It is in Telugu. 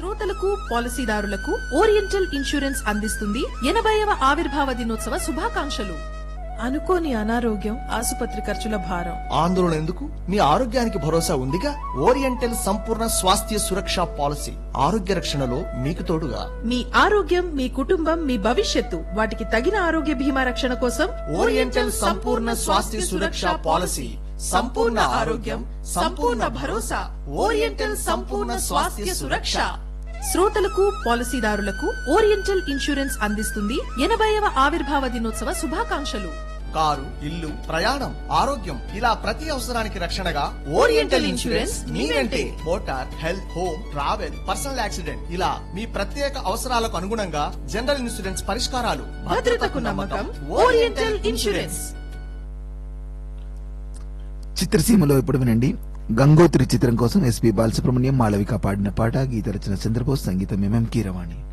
శ్రోతలకు పాలసీదారులకు ఓరియంటల్ ఇన్సూరెన్స్ అందిస్తుంది ఎనభైవ ఆవిర్భావ దినోత్సవ శుభాకాంక్షలు అనుకోని అనారోగ్యం ఆసుపత్రి ఖర్చుల భారం ఆందోళన ఎందుకు మీ ఆరోగ్యానికి భరోసా ఉందిగా ఓరియంటల్ సంపూర్ణ స్వాస్థ్య సురక్ష పాలసీ ఆరోగ్య రక్షణలో మీకు తోడుగా మీ ఆరోగ్యం మీ కుటుంబం మీ భవిష్యత్తు వాటికి తగిన ఆరోగ్య బీమా రక్షణ కోసం ఓరియంటల్ సంపూర్ణ స్వాస్థ్య సురక్ష పాలసీ సంపూర్ణ ఆరోగ్యం సంపూర్ణ భరోసా ఓరియంటల్ సంపూర్ణ స్వాస్థ్య సురక్ష శ్రోతలకు పాలసీదారులకు ఓరియంటల్ ఇన్సూరెన్స్ అందిస్తుంది ఎనభైవ ఆవిర్భావ దినోత్సవ శుభాకాంక్షలు కారు ఇల్లు ప్రయాణం ఆరోగ్యం ఇలా ప్రతి అవసరానికి రక్షణగా ఓరియంటల్ ఇన్సూరెన్స్ మీ వెంటే motor health home travel personal accident ఇలా మీ ప్రత్యేక అవసరాలకు అనుగుణంగా జనరల్ ఇన్సూరెన్స్ పరిష్కారాలు భద్రతకు నమ్మకం ఓరియంటల్ ఇన్సూరెన్స్ చిత్రసీమలో ఇప్పుడు వినండి గంగోత్రి చిత్రం కోసం ఎస్పి బాలసుబ్రహ్మణ్యం మాళవిక పాడిన పాట గీత రచన చంద్రబోస్ సంగీతం ఎంఎం కీరవాణి